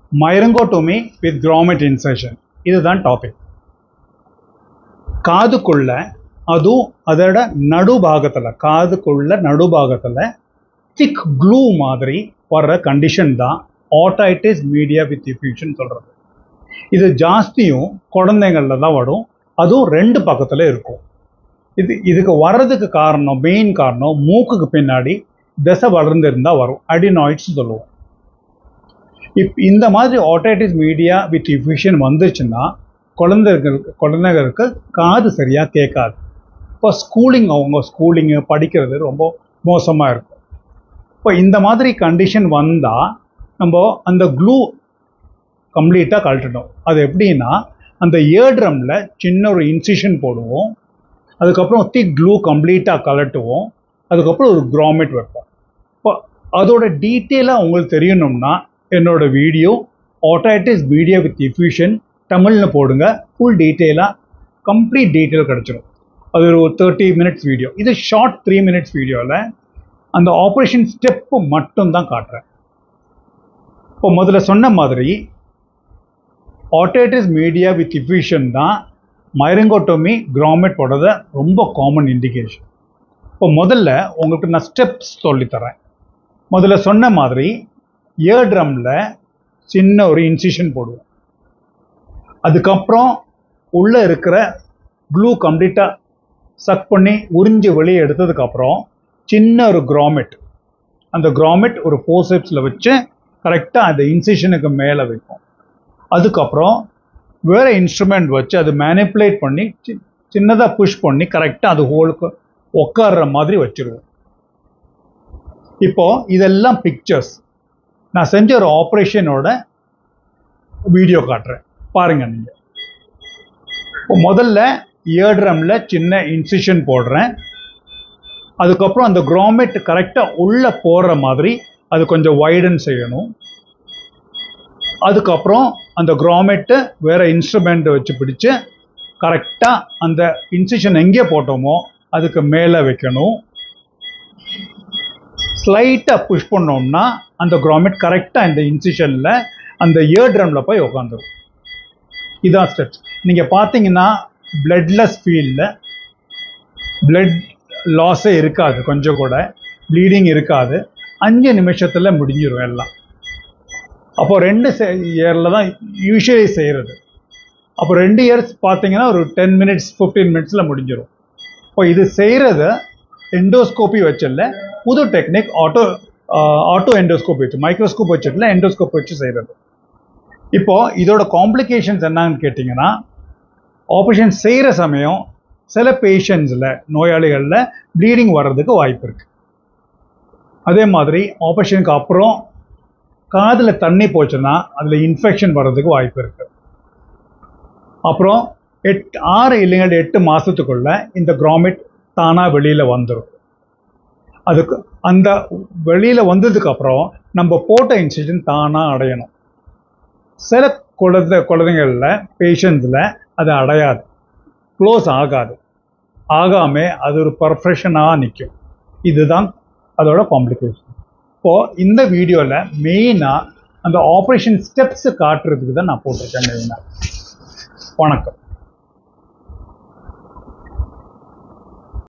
மைரங்கோட்டோமி with grommet insertion இதுதான் topic காதுக்குள்ள அதுவும் அதோட நடுபாகத்தில் காதுக்குள்ள நடுபாகத்தில் திக் க்ளூ மாதிரி வர்ற கண்டிஷன் தான் ஆட்டாய்டிஸ் மீடியா வித் இஃப்யூஷன் சொல்கிறது இது ஜாஸ்தியும் குழந்தைங்களில் தான் வரும் அதுவும் ரெண்டு பக்கத்தில் இருக்கும் இது இதுக்கு வர்றதுக்கு காரணம் மெயின் காரணம் மூக்குக்கு பின்னாடி திசை வளர்ந்துருந்தா வரும் அடினாய்ட்ஸ் சொல்லுவோம் இப் இந்த மாதிரி ஆட்டாய்டிஸ் மீடியா வித் இஃப்யூஷன் வந்துச்சுன்னா குழந்தைகளுக்கு குழந்தைகளுக்கு காது சரியாக கேட்காது இப்போ ஸ்கூலிங் அவங்க ஸ்கூலிங்கு படிக்கிறது ரொம்ப மோசமாக இருக்கும் இப்போ இந்த மாதிரி கண்டிஷன் வந்தால் நம்ம அந்த க்ளூ கம்ப்ளீட்டாக கழட்டணும் அது எப்படின்னா அந்த இயர்ட்ரமில் சின்ன ஒரு இன்சிஷன் போடுவோம் அதுக்கப்புறம் திக் க்ளூ கம்ப்ளீட்டாக கலட்டுவோம் அதுக்கப்புறம் ஒரு க்ராமெட் வைப்போம் இப்போ அதோட டீட்டெயிலாக உங்களுக்கு தெரியணும்னா என்னோட video otitis media with effusion தமிழில் போடுங்க ஃபுல் டீட்டெயிலாக கம்ப்ளீட் டீட்டெயில் கிடச்சிரும் அது ஒரு தேர்ட்டி மினிட்ஸ் வீடியோ இது ஷார்ட் த்ரீ மினிட்ஸ் வீடியோவில் அந்த ஆப்ரேஷன் ஸ்டெப்பு மட்டும் தான் காட்டுறேன் இப்போ முதல்ல சொன்ன மாதிரி ஆட்டேட்டிஸ் மீடியா வித் இஃபியூஷன் தான் மைரங்கோட்டோமி கிராமெட் போடுறத ரொம்ப காமன் இண்டிகேஷன் இப்போ முதல்ல உங்களுக்கு நான் ஸ்டெப்ஸ் சொல்லித்தரேன் முதல்ல சொன்ன மாதிரி இயர் ட்ரம்மில் சின்ன ஒரு இன்சிஷன் போடுவோம் அதுக்கப்புறம் உள்ளே இருக்கிற க்ளூ கம்ப்ளீட்டாக சக் பண்ணி உறிஞ்சி வெளியே எடுத்ததுக்கப்புறம் சின்ன ஒரு கிராமெட் அந்த கிராமெட் ஒரு ஃபோர்செப்ஸில் வச்சு கரெக்டாக அந்த இன்சிஷனுக்கு மேலே வைப்போம் அதுக்கப்புறம் வேறு இன்ஸ்ட்ருமெண்ட் வச்சு அது மேனிப்புலேட் பண்ணி சின்னதாக புஷ் பண்ணி கரெக்டாக அது ஹோலுக்கு உட்கார்ற மாதிரி வச்சுருவோம் இப்போ இதெல்லாம் பிக்சர்ஸ் நான் செஞ்ச ஒரு ஆப்ரேஷனோட வீடியோ காட்டுறேன் பாருங்க நீங்கள் இப்போ முதல்ல இயர்ட்ரமில் சின்ன இன்சிஷன் போடுறேன் அதுக்கப்புறம் அந்த கிராமெட் கரெக்டாக உள்ளே போடுற மாதிரி அது கொஞ்சம் வைடன் செய்யணும் அதுக்கப்புறம் அந்த கிராமெட்டு வேறு இன்ஸ்ட்ருமெண்ட் வச்சு பிடிச்சு கரெக்டாக அந்த இன்சிஷன் எங்கே போட்டோமோ அதுக்கு மேலே வைக்கணும் ஸ்லைட்டாக புஷ் பண்ணோம்னா அந்த கிராமெட் கரெக்டாக இந்த இன்சிஷனில் அந்த இயர் ட்ரம்மில் போய் உட்காந்துரும் இதான் ஸ்டெப்ஸ் நீங்கள் பார்த்தீங்கன்னா பிளட்லெஸ் ஃபீல்டில் பிளட் லாஸே இருக்காது கொஞ்சம் கூட ப்ளீடிங் இருக்காது அஞ்சு நிமிஷத்தில் முடிஞ்சிடும் எல்லாம் அப்போ ரெண்டு இயரில் தான் யூஸ்வலி செய்கிறது அப்போ ரெண்டு இயர்ஸ் பார்த்தீங்கன்னா ஒரு டென் மினிட்ஸ் ஃபிஃப்டீன் மினிட்ஸில் முடிஞ்சிடும் இப்போ இது செய்கிறத எண்டோஸ்கோப்பி வச்சிடல புது டெக்னிக் ஆட்டோ ஆட்டோ எண்டோஸ்கோப் வச்சு மைக்ரோஸ்கோப் வச்சிடல எண்டோஸ்கோப் வச்சு செய்கிறது இப்போ இதோட காம்ப்ளிகேஷன்ஸ் என்னன்னு கேட்டிங்கன்னா ஆப்ரேஷன் செய்கிற சமயம் சில பேஷண்ட்ஸில் நோயாளிகளில் ப்ளீடிங் வர்றதுக்கு வாய்ப்பு இருக்குது அதே மாதிரி ஆப்ரேஷனுக்கு அப்புறம் காதில் தண்ணி போச்சுன்னா அதில் இன்ஃபெக்ஷன் வர்றதுக்கு வாய்ப்பு இருக்குது அப்புறம் எட் ஆறு இல்லைங்க எட்டு மாதத்துக்குள்ள இந்த கிராமிட் தானாக வெளியில் வந்துடும் அதுக்கு அந்த வெளியில் வந்ததுக்கப்புறம் நம்ம போட்ட இன்சிஷன் தானாக அடையணும் சில குழந்தை குழந்தைங்களில் பேஷண்ட்ஸில் அது அடையாது க்ளோஸ் ஆகாது ஆகாம அது ஒரு பர்ஃபெக்ஷனாக நிற்கும் இதுதான் அதோட காம்ப்ளிகேஷன் இப்போது இந்த வீடியோவில் மெயினாக அந்த ஆப்ரேஷன் ஸ்டெப்ஸ் காட்டுறதுக்கு தான் நான் போட்டிருக்கேன் மெயினாக வணக்கம்